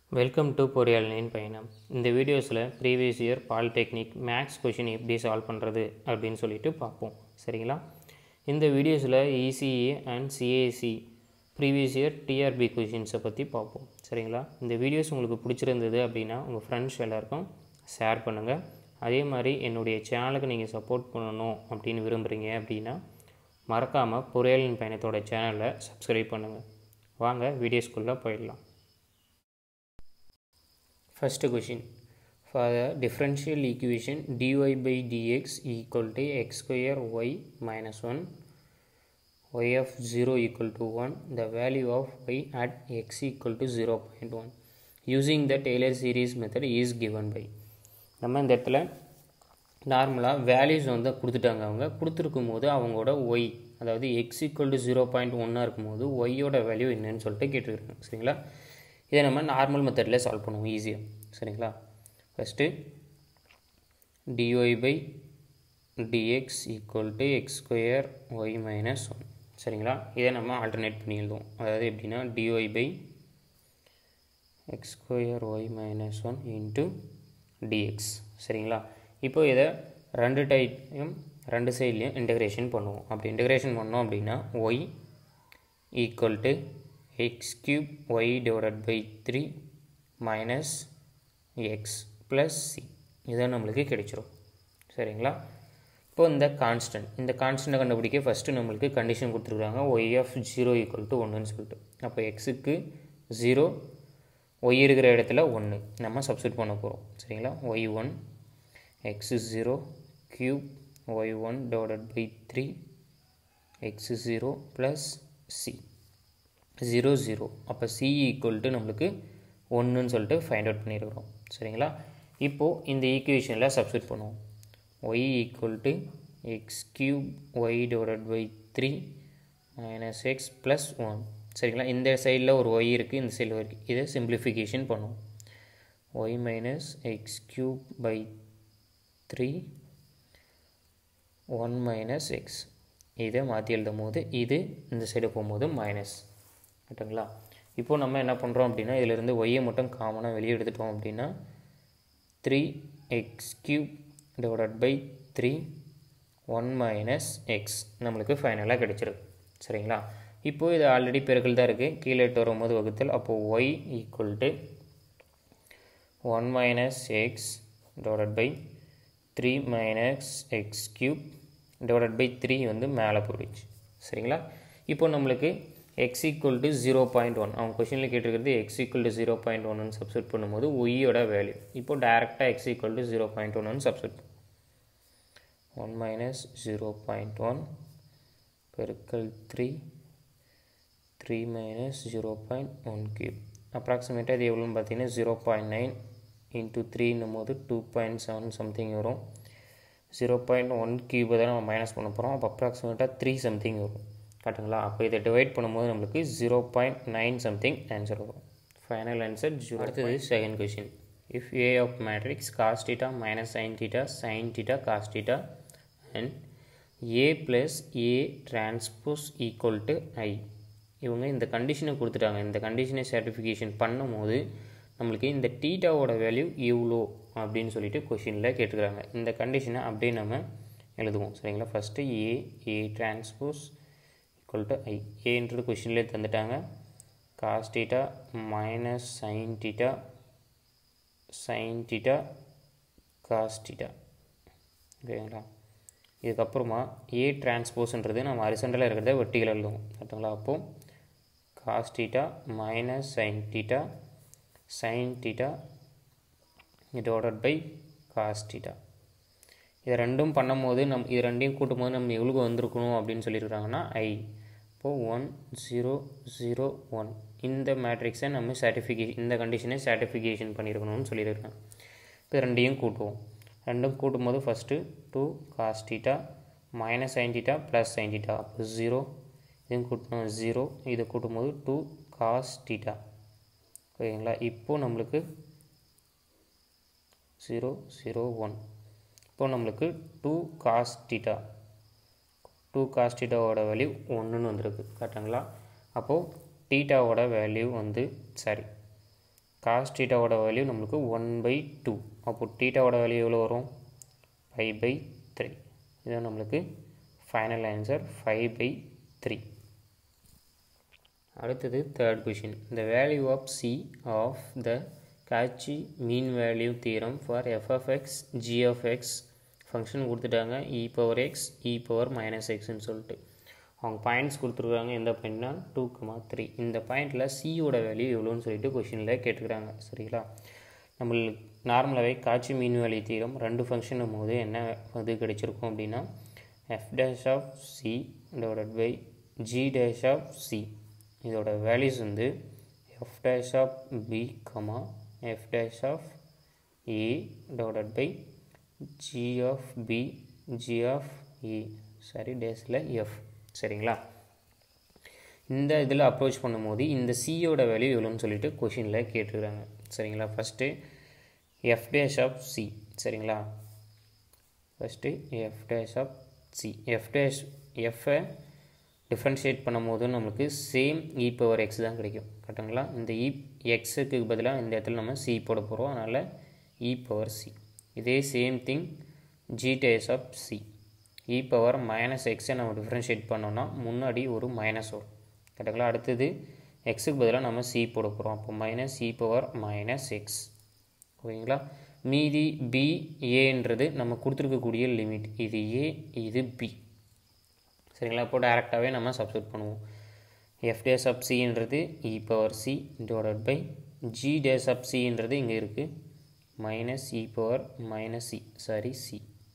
welcome to பொறியாளனின் பயணம் இந்த வீடியோஸில் previous year polytechnic maths question எப்படி சால்வ் பண்ணுறது அப்படின்னு சொல்லிட்டு பார்ப்போம் சரிங்களா இந்த வீடியோஸில் ECE and CAC previous year TRB கொஷின்ஸை பற்றி பார்ப்போம் சரிங்களா இந்த வீடியோஸ் உங்களுக்கு பிடிச்சிருந்தது அப்படின்னா உங்கள் ஃப்ரெண்ட்ஸ் எல்லாருக்கும் ஷேர் பண்ணுங்கள் அதே மாதிரி என்னுடைய சேனலுக்கு நீங்கள் சப்போர்ட் பண்ணணும் அப்படின்னு விரும்புகிறீங்க அப்படின்னா மறக்காமல் பொறியாளன் பயணத்தோட சேனலை சப்ஸ்கிரைப் பண்ணுங்கள் வாங்க வீடியோஸ்குள்ளே போயிடலாம் First question for the differential equation dy by dx equal to x square y minus 1 y of 0 equal to 1 the value of y at x equal to 0.1 using the Taylor series method is given by நம்ம இந்த இடத்துல நார்மலாக values வந்து கொடுத்துட்டாங்க அவங்க கொடுத்துருக்கும் போது அவங்களோட ஒய் அதாவது x equal to zero point ஒன்னாக இருக்கும்போது ஒய்யோட வேல்யூ என்னன்னு சொல்லிட்டு கேட்டுருக்காங்க சரிங்களா இதை நம்ம நார்மல் மெத்தடில் சால்வ் பண்ணுவோம் ஈஸியாக சரிங்களா first dy by dx equal to x square y minus one சரிங்களா இதை நம்ம ஆல்டர்னேட் பண்ணி எழுதுவோம் அதாவது எப்படின்னா dy by x square y minus one into dx சரிங்களா இப்போ இதை ரெண்டு டைப்லையும் ரெண்டு சைட்லேயும் இன்டகிரேஷன் பண்ணுவோம் அப்படி இன்டகிரேஷன் பண்ணோம் அப்படின்னா y equal to x cube y divided by three minus x plus c இதுதான் நம்மளுக்கு கிடைச்சிரும் சரிங்களா இப்போ இந்த கான்ஸ்டன்ட் இந்த கான்ஸ்டண்ட்டை கண்டுபிடிக்க ஃபஸ்ட்டு நம்மளுக்கு கண்டிஷன் கொடுத்துருக்காங்க y of zero equal to ஒன்றுன்னு சொல்லிட்டு அப்போ எக்ஸுக்கு ஜீரோ ஒய் இருக்கிற இடத்துல ஒன்று நம்ம சப்ஸ்டியூட் பண்ண போகிறோம் சரிங்களா y one x zero cube y one divided by three x zero plus c zero zero அப்போ சி ஈக்குவல் டு நம்மளுக்கு ஒன்றுன்னு சொல்லிட்டு ஃபைண்ட் அவுட் பண்ணியிருக்கிறோம் சரிங்களா இப்போது இந்த ஈக்குவேஷனில் சப்ஸ்டியூட் பண்ணுவோம் y equal to x cube y divided by three minus x plus one சரிங்களா இந்த சைடில் ஒரு ஒய் இருக்குது இந்த சைடில் இருக்குது இதை சிம்பிளிஃபிகேஷன் பண்ணுவோம் y minus x cube by three one minus x இதை மாற்றி எழுதும் போது இது இந்த சைடு போகும்போது மைனஸ் கரெக்டுங்களா இப்போது நம்ம என்ன பண்ணுறோம் அப்படின்னா இதிலிருந்து ஒய்யை மட்டும் காமனாக வெளியே எடுத்துட்டோம் அப்படின்னா three x cube divided by three one minus x நம்மளுக்கு ஃபைனலாக கிடச்சிருக்கு சரிங்களா இப்போது இது ஆல்ரெடி பெருக்கல் தான் இருக்குது கீழே எட்டு வரும்போது வகுத்தல் அப்போது y equal to one minus x divided by three minus x cube divided by three வந்து மேலே போயிடுச்சு சரிங்களா இப்போ நம்மளுக்கு x equal to zero point one அவங்க கொஷினில் கேட்டிருக்கிறது x equal to zero point ஒன்னு சப்ஸ்டியூட் பண்ணும்போது ஒய்யோட வேல்யூ இப்போ டேரெக்டாக x equal to zero point ஒன்னு substitute one minus zero point one பெருக்கல் three three minus zero point one cube அப்ராக்சிமேட்டாக இது எவ்வளோன்னு பார்த்தீங்கன்னா ஜீரோ பாயிண்ட் நைன் இன்ட்டு த்ரீன்னும் போது டூ பாயிண்ட் செவன் சம்திங் வரும் ஜீரோ பாயிண்ட் ஒன் கியூபை தான் நம்ம மைனஸ் பண்ண போகிறோம் அப்போ அப்ராக்சிமேட்டாக த்ரீ சம்திங் வரும் கரெக்டுங்களா அப்போ இதை டிவைட் பண்ணும்போது நம்மளுக்கு zero point nine something answer வரும் ஃபைனல் ஆன்சர் ஜீரோ அடுத்தது second question if A of matrix cos theta minus sin theta sin theta cos theta and A plus A transpose equal to I இவங்க இந்த கண்டிஷனை கொடுத்துட்டாங்க இந்த கண்டிஷனை certification பண்ணும்போது நம்மளுக்கு இந்த டீட்டாவோட வேல்யூ இவ்வளோ அப்படின்னு சொல்லிட்டு கொஷினில் கேட்டுக்கிறாங்க இந்த கண்டிஷனை அப்படியே நம்ம எழுதுவோம் சரிங்களா first A A transpose equal to I ஏன்றது கொஷின்லேயே தந்துட்டாங்க cos theta minus sin theta sin theta cos theta ஓகேங்களா இதுக்கப்புறமா ஏ டிரான்ஸ்போஸ்ன்றது நம்ம அரிசண்டலாக இருக்கிறத வெட்டிகள் எழுதுவோம் கரெக்டுங்களா அப்போது cos theta minus sin theta sin theta divided by cos theta இதை ரெண்டும் பண்ணும்போது நம் இது ரெண்டையும் கூட்டும்போது நம்ம எவ்வளோ வந்திருக்கணும் அப்படின்னு சொல்லியிருக்காங்கன்னா ஐ இப்போது ஒன் ஜீரோ ஜீரோ ஒன் இந்த மேட்ரிக்ஸை நம்ம சர்டிஃபிகேஷன் இந்த கண்டிஷனை சர்டிஃபிகேஷன் பண்ணியிருக்கணும்னு சொல்லியிருக்காங்க இப்போ ரெண்டையும் கூட்டுவோம் ரெண்டும் கூட்டும்போது first two cos theta minus sin theta plus sin theta அப்போ ஜீரோ இதையும் கூட்டணும் ஜீரோ இதை கூட்டும்போது டூ காஸ் டீட்டா ஓகேங்களா இப்போது நம்மளுக்கு ஜீரோ ஜீரோ ஒன் இப்போது நம்மளுக்கு two cos theta two cos டீட்டாவோட வேல்யூ ஒன்றுன்னு வந்திருக்கு கரெக்டுங்களா அப்போது டீட்டாவோட வேல்யூ வந்து சாரி காஸ் டீட்டாவோட வேல்யூ நம்மளுக்கு ஒன் பை டூ அப்போ டீட்டாவோட வேல்யூ எவ்வளோ வரும் ஃபைவ் பை த்ரீ இதுதான் நம்மளுக்கு final answer five by three அடுத்தது third question the value of c of the Cauchy mean value theorem for f of x g of x function கொடுத்துட்டாங்க e power x e power minus எக்ஸ்ன்னு சொல்லிட்டு அவங்க points கொடுத்துருக்காங்க எந்த பாயிண்ட்னா two comma three இந்த பாயிண்டில் சியோட வேல்யூ எவ்வளோன்னு சொல்லிட்டு கொஷினில் கேட்டுக்கிறாங்க சரிங்களா நம்மளுக்கு நார்மலாகவே காட்சி மீன் வேல்யூ தீரம் ரெண்டு ஃபங்க்ஷனும் போது என்ன இது கிடைச்சிருக்கும் அப்படின்னா f dash of c divided by g dash of c இதோட வேல்யூஸ் வந்து f dash of b comma f dash of a divided by g of b g of a sorry டேஸில் எஃப் சரிங்களா இந்த இதில் அப்ரோச் பண்ணும்போது இந்த சியோட value எவ்வளோன்னு சொல்லிட்டு கொஷினில் கேட்டுருக்காங்க சரிங்களா first f dash of c சரிங்களா first f dash of c f dash எஃப்பை டிஃப்ரென்ஷியேட் பண்ணும்போது நம்மளுக்கு சேம் இ பவர் எக்ஸ் தான் கிடைக்கும் கரெக்டுங்களா இந்த இ எக்ஸுக்கு பதிலாக இந்த இடத்துல நம்ம சி போட போகிறோம் அதனால் இ பவர் சி இதே same thing g dash of c e power minus எக்ஸை நம்ம டிஃப்ரென்ஷியேட் பண்ணோன்னா முன்னாடி ஒரு மைனஸ் வரும் கரெக்டுங்களா அடுத்தது எக்ஸுக்கு பதிலாக நம்ம சி போட போகிறோம் அப்போ minus e power minus x ஓகேங்களா மீதி பி ஏன்றது நம்ம கொடுத்துருக்கக்கூடிய லிமிட் இது ஏ இது பி சரிங்களா இப்போ டேரெக்டாகவே நம்ம சப்ஸ்டியூட் பண்ணுவோம் எஃப் டேஸ் ஆஃப் சின்றது e power c divided by g dash of சின்றது இங்கே இருக்குது minus e power minus c sorry c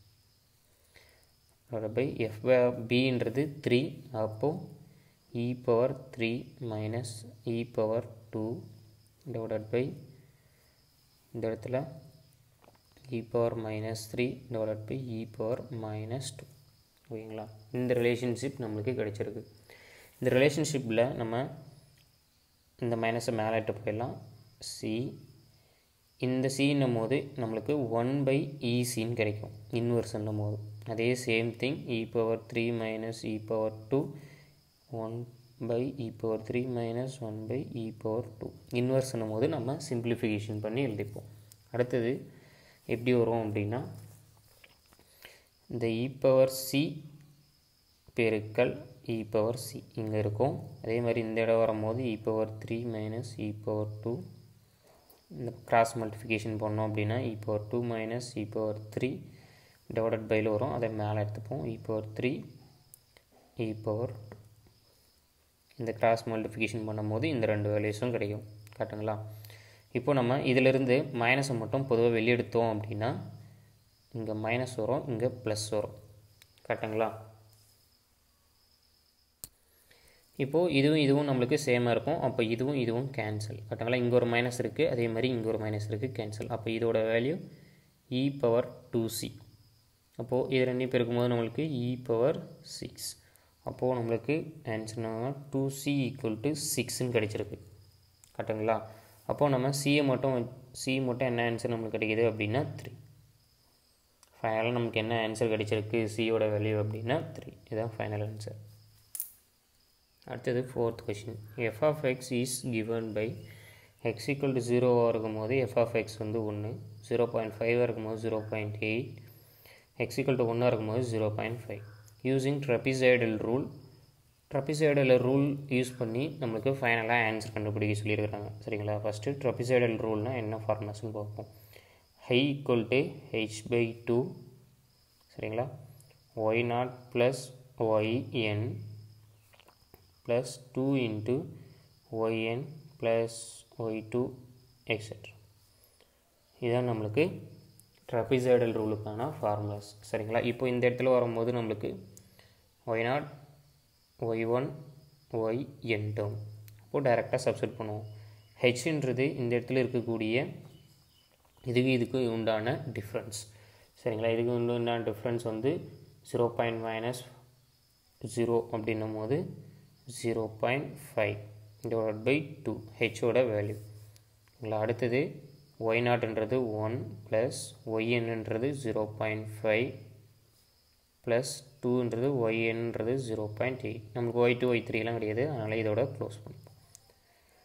divided by f பின்றது த்ரீ அப்போது e power three minus e power two divided by இந்த இடத்துல e power minus three divided by e power minus two ஓகேங்களா இந்த relationship நம்மளுக்கு கிடைச்சிருக்கு இந்த ரிலேஷன்ஷிப்பில் நம்ம இந்த மைனஸை மேலே இட்டு போயிடலாம் சி இந்த சின்னும் போது நம்மளுக்கு ஒன் பை இசின்னு கிடைக்கும் இன்வர்ஸ்ன்னும் போது அதே same thing e power three minus e power two one by e power three minus one by e power two இன்வர்ஸ்னும் போது நம்ம சிம்பிளிஃபிகேஷன் பண்ணி எழுதிப்போம் அடுத்தது எப்படி வரும் அப்படின்னா இந்த இ பவர் சி பெருக்கல் இ பவர் சி இங்கே இருக்கும் அதே மாதிரி இந்த இடம் வரும்போது e power three minus e power two இந்த கிராஸ் மல்டிஃபிகேஷன் பண்ணோம் அப்படின்னா e power two minus e power three divided பையில் வரும் அதை மேலே எடுத்துப்போம் e power three e power இந்த கிராஸ் மல்டிஃபிகேஷன் பண்ணும்போது இந்த ரெண்டு வேல்யூஸும் கிடைக்கும் கரெக்டுங்களா இப்போ நம்ம இதிலிருந்து மைனஸை மட்டும் பொதுவாக வெளியெடுத்தோம் அப்படின்னா இங்கே மைனஸ் வரும் இங்கே ப்ளஸ் வரும் கரெக்டுங்களா இப்போது இதுவும் இதுவும் நம்மளுக்கு சேமாக இருக்கும் அப்போ இதுவும் இதுவும் கேன்சல் கரெக்டுங்களா இங்கே ஒரு மைனஸ் இருக்குது அதே மாதிரி இங்கே ஒரு மைனஸ் இருக்குது கேன்சல் அப்போ இதோட value e power two c அப்போது இது ரெண்டையும் பெருக்கும்போது நம்மளுக்கு இ பவர் சிக்ஸ் அப்போது நம்மளுக்கு ஆன்சர்னா டூ சி ஈக்குவல் டு சிக்ஸ்ன்னு கிடச்சிருக்கு கரெக்டுங்களா அப்போது நம்ம சியை மட்டும் சி மட்டும் என்ன ஆன்சர் நம்மளுக்கு கிடைக்கிது அப்படின்னா த்ரீ ஃபைனலாக நமக்கு என்ன ஆன்சர் கிடைச்சிருக்கு சியோட வேல்யூ அப்படின்னா த்ரீ இதுதான் ஃபைனல் ஆன்சர் அடுத்தது fourth question f of x is given by x equal to ஜீரோவாக இருக்கும்போது எஃப் ஆஃப் எக்ஸ் வந்து ஒன்று ஜீரோ பாயிண்ட் ஃபைவாக இருக்கும்போது zero point eight x equal to ஒன்னாக இருக்கும்போது zero point five using trapezoidal rule trapezoidal rule use பண்ணி நம்மளுக்கு ஃபைனலாக ஆன்சர் கண்டுபிடிக்க சொல்லியிருக்கிறாங்க சரிங்களா ஃபஸ்ட்டு ட்ரபிசைடல் ரூல்னால் என்ன ஃபார்முலாஸ்னு பார்ப்போம் ஹை equal to h by two சரிங்களா y nought plus y n plus two into y n plus y two etcetera இதுதான் நம்மளுக்கு ட்ரபிசைடல் ரூலுக்கான ஃபார்முலாஸ் சரிங்களா இப்போ இந்த இடத்துல வரும்போது நம்மளுக்கு y nought y one y n term அப்போது டைரெக்டாக சப்ஸ்டியூட் பண்ணுவோம் ஹெச்ன்றது இந்த இடத்துல இருக்கக்கூடிய இதுக்கு இதுக்கு உண்டான டிஃப்ரென்ஸ் சரிங்களா இதுக்கு உண்டான டிஃப்ரென்ஸ் வந்து ஜீரோ பாயிண்ட் மைனஸ் ஜீரோ அப்படின்னும் போது zero point five divide by two ஹெச்சோட வேல்யூ இல்லை அடுத்தது ஒய் நாட்ன்றது ஒன் ப்ளஸ் ஒய்என்ன்றது ஜீரோ பாயிண்ட் ஃபைவ் ப்ளஸ் டூன்றது ஒய்என்ன்றது ஜீரோ பாயிண்ட் எயிட் நம்மளுக்கு ஒய் டூ ஒய் த்ரீலாம் கிடையாது அதனால் இதோட க்ளோஸ் பண்ணிப்போம்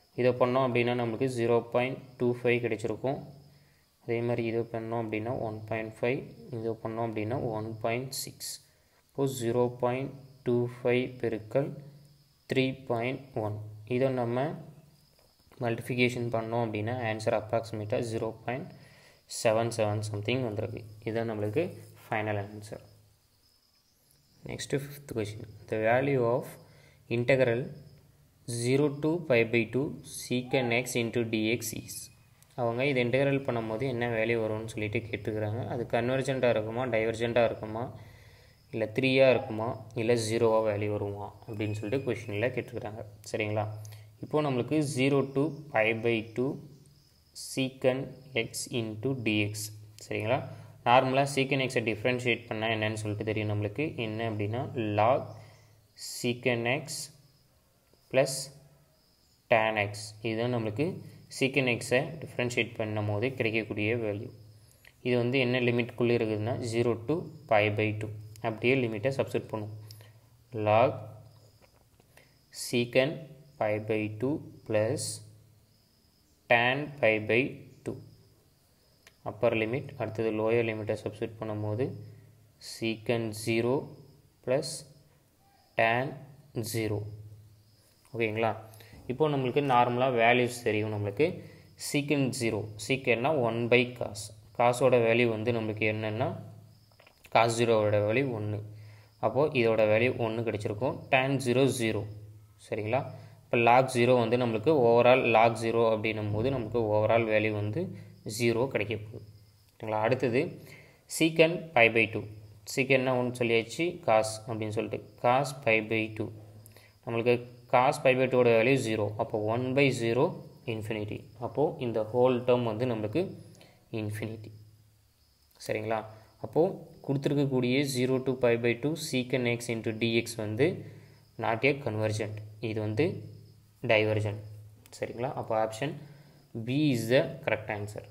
இதை பண்ணோம் அப்படின்னா நம்மளுக்கு ஜீரோ பாயிண்ட் டூ ஃபைவ் கிடச்சிருக்கும் அதே மாதிரி இதை பண்ணோம் அப்படின்னா ஒன் பாயிண்ட் ஃபைவ் இதை பண்ணோம் அப்படின்னா ஒன் பாயிண்ட் சிக்ஸ் இப்போது ஜீரோ பாயிண்ட் டூ ஃபைவ் பெருக்கல் த்ரீ பாயிண்ட் ஒன் இதை நம்ம மல்டிஃபிகேஷன் பண்ணோம் அப்படின்னா ஆன்சர் அப்ராக்சிமேட்டாக zero point seven seven something வந்திருக்கு இதுதான் நம்மளுக்கு final answer next fifth question the value of integral zero to pi by two secant x into dx is அவங்க இதை இன்டகரல் பண்ணும்போது என்ன வேல்யூ வரும்னு சொல்லிட்டு கேட்டுக்கிறாங்க அது கன்வர்ஜெண்ட்டாக இருக்குமா டைவர்ஜெண்ட்டாக இருக்குமா இல்லை த்ரீயாக இருக்குமா இல்லை ஜீரோவாக வேல்யூ வருமா அப்படின்னு சொல்லிட்டு கொஷினில் கேட்டுக்கிறாங்க சரிங்களா இப்போது நம்மளுக்கு zero to pi by two secant x into dx சரிங்களா நார்மலாக சீக்கன் எக்ஸை டிஃப்ரென்ஷியேட் பண்ணால் என்னன்னு சொல்லிட்டு தெரியும் நம்மளுக்கு என்ன அப்படின்னா லாக் சீக்கன் எக்ஸ் ப்ளஸ் டேன் எக்ஸ் இதுதான் நம்மளுக்கு சீக்கன் எக்ஸை டிஃப்ரென்ஷியேட் பண்ணும் போது கிடைக்கக்கூடிய வேல்யூ இது வந்து என்ன லிமிட்குள்ளே இருக்குதுன்னா zero to pi by two அப்படியே லிமிட்டை சப்ஸ்டிட் பண்ணுவோம் log secant pi by two plus tan pi by two upper limit அடுத்தது லோயர் லிமிட்டை சப்ஸ்டிட் பண்ணும்போது secant zero plus tan zero ஓகேங்களா இப்போது நம்மளுக்கு நார்மலாக வேல்யூஸ் தெரியும் நம்மளுக்கு சீக்கன் ஜீரோ சீக்கன்னா ஒன் பை காஸ் காசோட வேல்யூ வந்து நம்மளுக்கு என்னென்னா காஸ் ஜீரோவோட வேல்யூ ஒன்று அப்போது இதோட வேல்யூ ஒன்று கிடச்சிருக்கும் டேன் ஜீரோ ஜீரோ சரிங்களா இப்போ லாக் ஜீரோ வந்து நம்மளுக்கு ஓவரால் லாக் ஜீரோ அப்படின்னும் போது நமக்கு ஓவரால் வேல்யூ வந்து ஜீரோ கிடைக்க போகுது சரிங்களா அடுத்தது சீக்கன் பை பை டூ சீக்கன்னா ஒன்று சொல்லியாச்சு காஸ் அப்படின்னு சொல்லிட்டு காஸ் பை பை டூ நம்மளுக்கு காஸ் பை பை டூவோட வேல்யூ ஜீரோ அப்போ ஒன் பை ஜீரோ இன்ஃபினிட்டி அப்போது இந்த ஹோல் டேர்ம் வந்து நம்மளுக்கு இன்ஃபினிட்டி சரிங்களா அப்போது கொடுத்துருக்கக்கூடிய zero to pi by two secant x into dx வந்து நாட் ஏ கன்வர்ஜென்ட் இது வந்து டைவர்ஜென்ட் சரிங்களா அப்போ option b is the correct answer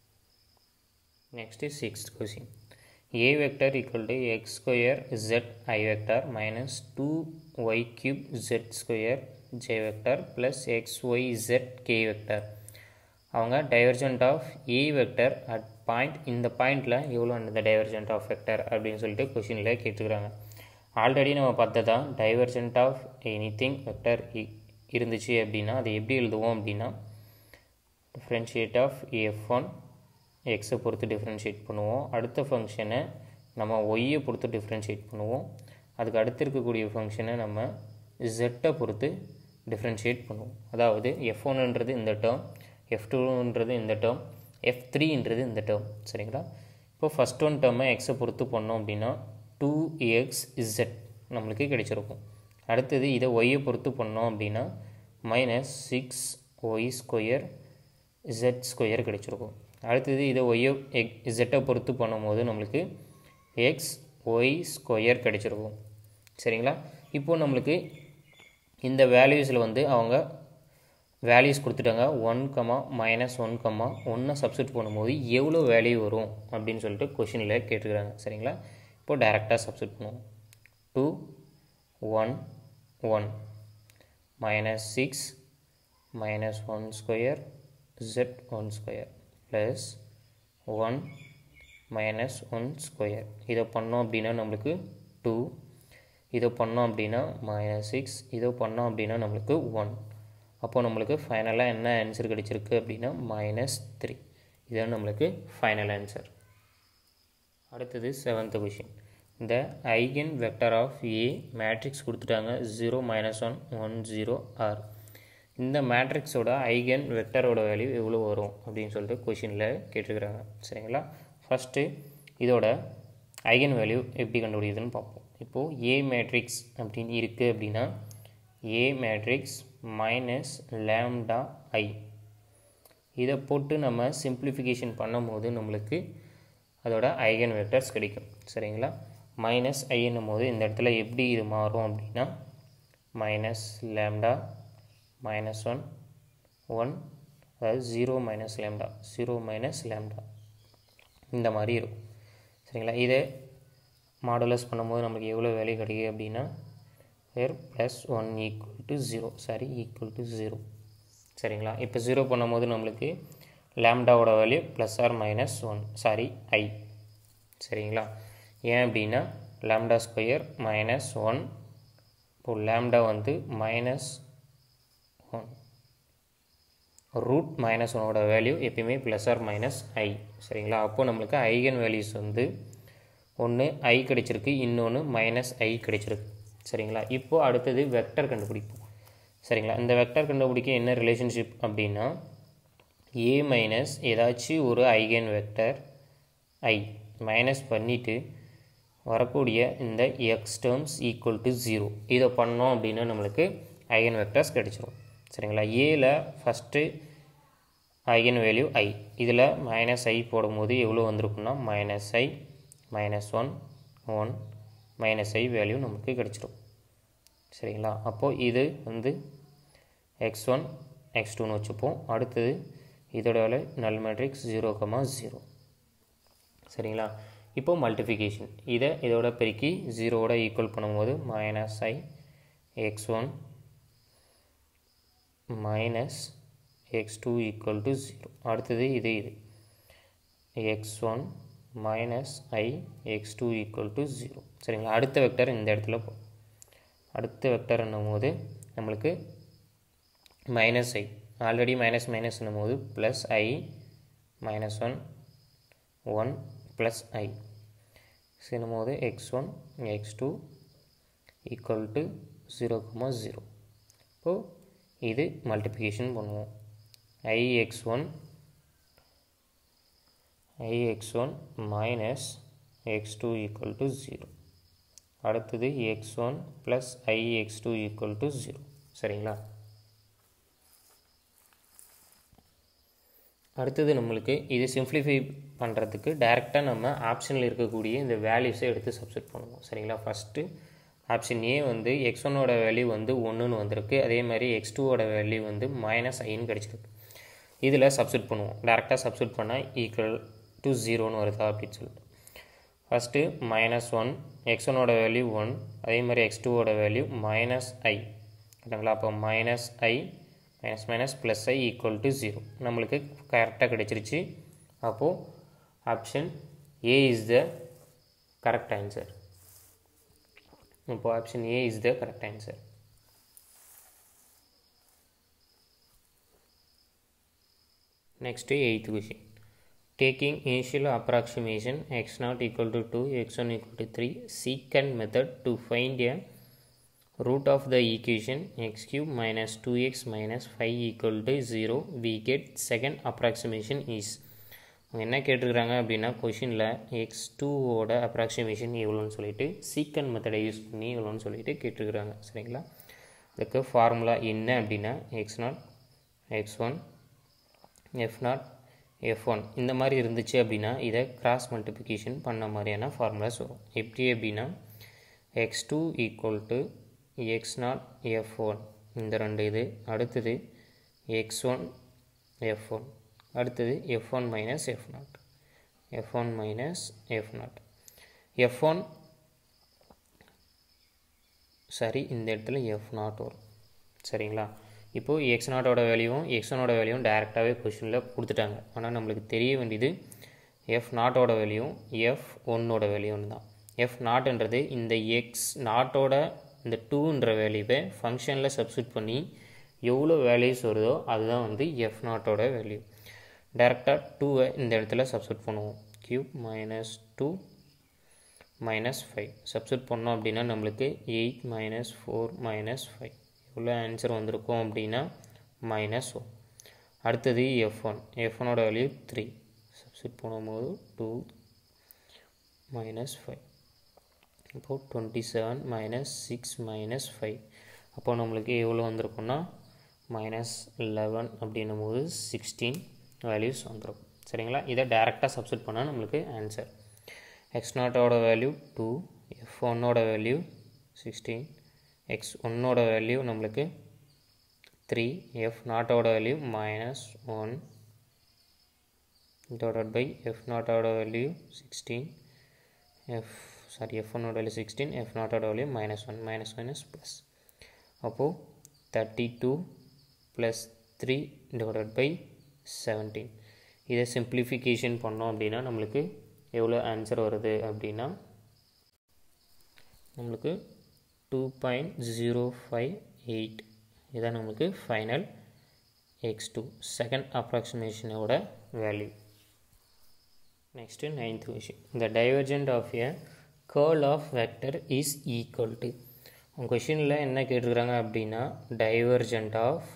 next is sixth question a vector equal to x square z i vector minus 2 y cube z square j vector plus x y z k vector அவங்க divergent of a vector at point இந்த பாயிண்டில் எவ்வளோ இந்த divergent of vector அப்படின்னு சொல்லிட்டு கொஷினில் கேட்டுக்கிறாங்க already நம்ம பார்த்ததா divergent of anything vector இருந்துச்சு அப்படின்னா அதை எப்படி எழுதுவோம் அப்படின்னா டிஃப்ரென்ஷியேட் ஆஃப் எஃப் ஒன் எக்ஸை பொறுத்து டிஃப்ரென்ஷியேட் பண்ணுவோம் அடுத்த ஃபங்க்ஷனை நம்ம ஒய்யை பொறுத்து டிஃப்ரென்ஷியேட் பண்ணுவோம் அதுக்கு அடுத்து இருக்கக்கூடிய ஃபங்க்ஷனை நம்ம ஜெட்டை பொறுத்து டிஃப்ரென்ஷியேட் பண்ணுவோம் அதாவது எஃப் ஒன்றுன்றது இந்த டேர்ம் எஃப் டூன்றது இந்த டேர்ம் எஃப் த்ரீன்றது இந்த டேர்ம் சரிங்களா இப்போ ஃபஸ்ட் ஒன் டேர்மை எக்ஸை பொறுத்து பண்ணோம் அப்படின்னா டூ எக்ஸ் இசட் நம்மளுக்கு கிடைச்சிருக்கும் அடுத்தது இதை ஒய்யை பொறுத்து பண்ணோம் அப்படின்னா minus six y square z square கிடைச்சிருக்கும் அடுத்தது இதை ஒய்யோ எக் இசட்டை பொறுத்து பண்ணும்போது நம்மளுக்கு எக்ஸ் ஒய் ஸ்கொயர் கிடச்சிருக்கும் சரிங்களா இப்போது நம்மளுக்கு இந்த வேல்யூஸில் வந்து அவங்க வேல்யூஸ் கொடுத்துட்டாங்க one comma minus one comma ஒன்றை சப்ஸ்டியூட் பண்ணும்போது எவ்வளோ வேல்யூ வரும் அப்படின்னு சொல்லிட்டு கொஷினில் கேட்டுக்கிறாங்க சரிங்களா இப்போது டைரெக்டாக சப்ஸ்டியூட் பண்ணுவோம் two one one minus six minus one square zed one square plus one minus one square இதை பண்ணோம் அப்படின்னா நம்மளுக்கு டூ இதை பண்ணோம் அப்படின்னா மைனஸ் சிக்ஸ் இதை பண்ணோம் அப்படின்னா நம்மளுக்கு ஒன் அப்போ நம்மளுக்கு ஃபைனலாக என்ன ஆன்சர் கிடச்சிருக்கு அப்படின்னா மைனஸ் த்ரீ இதுதான் நம்மளுக்கு ஃபைனல் ஆன்சர் அடுத்தது செவன்த் கொஷின் இந்த eigen vector of a matrix கொடுத்துட்டாங்க zero minus one one zero are இந்த மேட்ரிக்ஸோட ஐகன் வெக்டரோட வேல்யூ எவ்வளோ வரும் அப்படின்னு சொல்லிட்டு கொஷினில் கேட்டிருக்கிறாங்க சரிங்களா ஃபஸ்ட்டு இதோட ஐகன் வேல்யூ எப்படி கண்டுபிடிக்குதுன்னு பார்ப்போம் இப்போது ஏ மேட்ரிக்ஸ் அப்படின்னு இருக்குது அப்படின்னா a matrix minus lambda i இதை போட்டு நம்ம சிம்பிளிஃபிகேஷன் பண்ணும்போது நம்மளுக்கு அதோட ஐகன் வெக்டர்ஸ் கிடைக்கும் சரிங்களா மைனஸ் ஐன்னும் போது இந்த இடத்துல எப்படி இது மாறும் அப்படின்னா minus lambda minus one one அதாவது zero minus lambda zero minus lambda இந்த மாதிரி இருக்கும் சரிங்களா இதை மாடுலஸ் பண்ணும்போது நம்மளுக்கு எவ்வளோ வேல்யூ கிடைக்குது அப்படின்னா வேர் plus one equal to zero sorry equal to zero சரிங்களா இப்போ ஜீரோ பண்ணும்போது நம்மளுக்கு லேம்டாவோட value plus or minus one sorry i சரிங்களா ஏன் அப்படின்னா லேம்டா ஸ்கொயர் மைனஸ் ஒன் இப்போ லேம்டா வந்து மைனஸ் ஒன் ரூட் மைனஸ் ஒனோட வேல்யூ எப்பயுமே ப்ளஸ் ஆர் மைனஸ் ஐ சரிங்களா அப்போது நம்மளுக்கு ஐகன் வேல்யூஸ் வந்து ஒன்று ஐ கிடைச்சிருக்கு இன்னொன்று மைனஸ் ஐ கிடைச்சிருக்கு சரிங்களா இப்போது அடுத்தது வெக்டர் கண்டுபிடிப்போம் சரிங்களா இந்த வெக்டர் கண்டுபிடிக்க என்ன ரிலேஷன்ஷிப் அப்படின்னா ஏ மைனஸ் ஏதாச்சும் ஒரு ஐகன் வெக்டர் ஐ மைனஸ் பண்ணிவிட்டு வரக்கூடிய இந்த x terms equal to zero இதை பண்ணோம் அப்படின்னா நம்மளுக்கு ஐகன் வெக்டர்ஸ் கிடச்சிரும் சரிங்களா ஏல ஃபஸ்ட்டு ஐகன் வேல்யூ ஐ இதில் மைனஸ் ஐ போடும்போது எவ்வளோ வந்திருக்குன்னா minus i minus one one minus i value நமக்கு கிடச்சிரும் சரிங்களா அப்போது இது வந்து எக்ஸ் ஒன் எக்ஸ் டூன்னு வச்சுப்போம் அடுத்தது இதோட வேலை நல் மேட்ரிக்ஸ் ஜீரோ கமா ஜீரோ சரிங்களா இப்போது மல்டிஃபிகேஷன் இதை இதோட பெருக்கி ஜீரோவோட ஈக்குவல் பண்ணும்போது minus i x one minus x two equal to zero அடுத்தது இது இது x one minus i x two equal to zero சரிங்களா அடுத்த வெக்டர் இந்த இடத்துல போ அடுத்த வெக்டர் என்னும்போது நம்மளுக்கு minus i already minus minus என்னும்போது plus i minus one one plus i என்னும்போது x one x two equal to zero comma zero இப்போது இது மல்டிப்ளிகேஷன் பண்ணுவோம் i x one i x one minus x two equal to zero அடுத்தது x one plus i x two equal to zero சரிங்களா அடுத்தது நம்மளுக்கு இது simplify பண்ணுறதுக்கு டைரெக்டாக நம்ம ஆப்ஷனில் இருக்கக்கூடிய இந்த வேல்யூஸை எடுத்து சப்ஸ்டிட் பண்ணுவோம் சரிங்களா ஃபஸ்ட்டு ஆப்ஷன் ஏ வந்து எக்ஸ் ஒன்னோட வேல்யூ வந்து ஒன்றுன்னு வந்திருக்கு அதே மாதிரி எக்ஸ் டூவோட வேல்யூ வந்து மைனஸ் ஐன்னு கிடச்சிருக்கு இதில் சப்ஸ்டிட் பண்ணுவோம் டேரெக்டாக சப்ஸ்டிட் பண்ணால் ஈக்குவல் டு ஜீரோன்னு வருதா அப்படின்னு சொல்லிட்டு ஃபஸ்ட்டு மைனஸ் ஒன் எக்ஸ் ஒன்னோட வேல்யூ ஒன் அதே மாதிரி எக்ஸ் டூவோட வேல்யூ மைனஸ் ஐ கரெக்டுங்களா அப்போ minus i minus minus plus i equal to zero நம்மளுக்கு கரெக்டாக கிடச்சிருச்சு அப்போது option a is the correct answer இப்போ option a is the correct answer next eighth question taking initial approximation x naught equal to 2 x1 equal to 3 secant method to find a root of the equation x cube minus 2x minus 5 equal to 0 we get second approximation is அவங்க என்ன கேட்டிருக்கிறாங்க அப்படின்னா கொஷினில் X டூவோட approximation எவ்வளோன்னு சொல்லிட்டு சீக்கன் மெத்தடை யூஸ் பண்ணி எவ்வளோன்னு சொல்லிட்டு கேட்டிருக்கிறாங்க சரிங்களா இதுக்கு ஃபார்முலா என்ன அப்படின்னா x nought x one f nought f one இந்த மாதிரி இருந்துச்சு அப்படின்னா இதை கிராஸ் மல்டிப்ளிகேஷன் பண்ண மாதிரியான ஃபார்முலாஸ் வரும் எப்படி அப்படின்னா x two equal to x nought f one இந்த ரெண்டு இது அடுத்தது எக்ஸ் ஒன் எஃப் ஒன் அடுத்தது f one minus f nought f one minus f nought f one சரி இந்த இடத்துல எஃப் நாட் வரும் சரிங்களா இப்போது எக்ஸ் நாட்டோட வேல்யூவும் எக்ஸ் ஒனோட வேல்யூவும் டேரெக்டாகவே கொஷினில் கொடுத்துட்டாங்க ஆனால் நம்மளுக்கு தெரிய வேண்டியது எஃப் நாட்டோட வேல்யூவும் எஃப் ஒன்னோட வேல்யூன்னு தான் எஃப் நாட்டுன்றது இந்த எக்ஸ் நாட்டோட இந்த டூன்ற வேல்யூவை ஃபங்க்ஷனில் சப்ஸ்டியூட் பண்ணி எவ்வளோ வேல்யூஸ் வருதோ அதுதான் வந்து எஃப் நாட்டோட வேல்யூ டேரெக்டாக டூவை இந்த இடத்துல சப்ஸ்டியூட் பண்ணுவோம் cube minus two minus five substitute பண்ணோம் அப்படின்னா நம்மளுக்கு eight minus four minus five எவ்வளோ ஆன்சர் வந்திருக்கும் அப்படின்னா மைனஸ் ஒன் அடுத்தது எஃப் ஒன் எஃப் ஒனோட வேல்யூ த்ரீ சப்ஸ்டியூட் பண்ணும்போது டூ மைனஸ் ஃபைவ் இப்போது twenty seven minus six minus five அப்போது நம்மளுக்கு எவ்வளோ வந்திருக்குன்னா மைனஸ் லெவன் அப்படின்னும் போது சிக்ஸ்டீன் வேல்யூஸ் வந்துடும் சரிங்களா இதை டேரெக்டாக சப்ஸ்டியூட் பண்ணால் நம்மளுக்கு ஆன்சர் எக்ஸ் நாட்டோட வேல்யூ டூ எஃப் ஒன்னோட வேல்யூ சிக்ஸ்டீன் எக்ஸ் ஒன்னோட வேல்யூ நம்மளுக்கு த்ரீ எஃப் நாட்டோட value minus one divided by f நாட்டோட value sixteen f sorry f ஒன்னோட வேல்யூ சிக்ஸ்டீன் எஃப் நாட்டோட value minus one minus minus plus அப்போது thirty two plus three divided by seventeen இதை simplification பண்ணோம் அப்படின்னா நம்மளுக்கு எவ்வளோ ஆன்சர் வருது அப்படின்னா நம்மளுக்கு two point zero five eight இதான் நம்மளுக்கு ஃபைனல் எக்ஸ் டூ செகண்ட் அப்ராக்சிமேஷனோட value next ninth question the divergent of a curl of vector is equal to உங்கள் கொஷினில் என்ன கேட்டிருக்கிறாங்க அப்படின்னா divergent of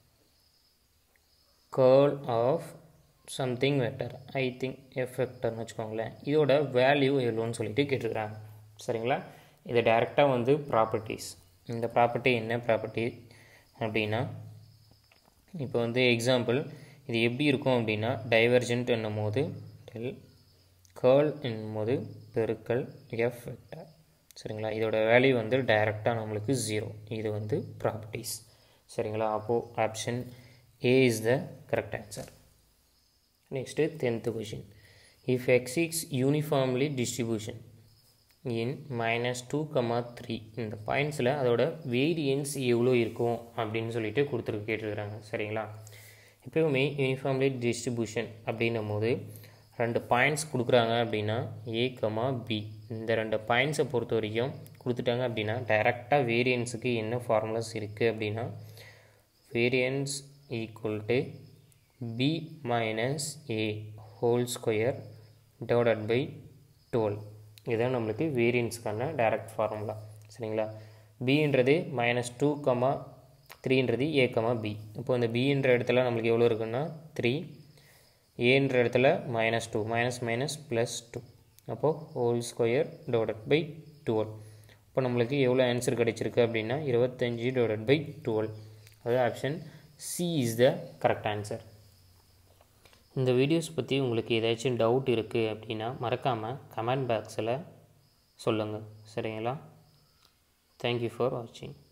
curl of something vector I think f வெக்டர்னு வச்சுக்கோங்களேன் இதோட வேல்யூ எவ்வளோன்னு சொல்லிட்டு கேட்டிருக்கிறாங்க சரிங்களா இது டேரெக்டாக வந்து ப்ராப்பர்ட்டிஸ் இந்த ப்ராப்பர்ட்டி என்ன ப்ராப்பர்ட்டி அப்படின்னா இப்போ வந்து எக்ஸாம்பிள் இது எப்படி இருக்கும் அப்படின்னா டைவர்ஜென்ட் என்னும் போது டெல் கேர்ள் என்னும் போது பெருக்கல் எஃப் வெக்டர் சரிங்களா இதோட வேல்யூ வந்து டைரெக்டாக நம்மளுக்கு ஜீரோ இது வந்து ப்ராப்பர்ட்டிஸ் சரிங்களா அப்போது option a is the correct answer next tenth question if x is uniformly distribution in minus two comma three இந்த பாயிண்ட்ஸில் அதோட வேரியன்ஸ் எவ்வளோ இருக்கும் அப்படின்னு சொல்லிட்டு கொடுத்துருக்கு கேட்டிருக்கிறாங்க சரிங்களா எப்போவுமே யூனிஃபார்ம்லி டிஸ்ட்ரிபியூஷன் அப்படின்னும் போது ரெண்டு பாயிண்ட்ஸ் கொடுக்குறாங்க அப்படின்னா ஏ கமா பி இந்த ரெண்டு பாயிண்ட்ஸை பொறுத்த வரைக்கும் கொடுத்துட்டாங்க அப்படின்னா டைரெக்டாக வேரியன்ஸுக்கு என்ன ஃபார்முலாஸ் இருக்குது அப்படின்னா variance equal to b minus a whole square divided by twelve இதுதான் நம்மளுக்கு வேரியன்ஸ்க்கான டைரக்ட் ஃபார்முலா சரிங்களா பின்றது மைனஸ் டூ கமா த்ரீன்றது ஏ கமா பி இப்போ இந்த பின்ற இடத்துல நம்மளுக்கு எவ்வளோ இருக்குன்னா த்ரீ ஏன்ற இடத்துல minus two minus minus plus two அப்போது whole square divided by twelve இப்போ நம்மளுக்கு எவ்வளோ ஆன்சர் கிடைச்சிருக்கு அப்படின்னா இருபத்தஞ்சி டிவைடட் பை டுவெல் அது option c is the correct answer இந்த வீடியோஸ் பற்றி உங்களுக்கு ஏதாச்சும் டவுட் இருக்குது அப்படின்னா மறக்காமல் கமெண்ட் பாக்ஸில் சொல்லுங்கள் சரிங்களா தேங்க்யூ ஃபார் வாட்சிங்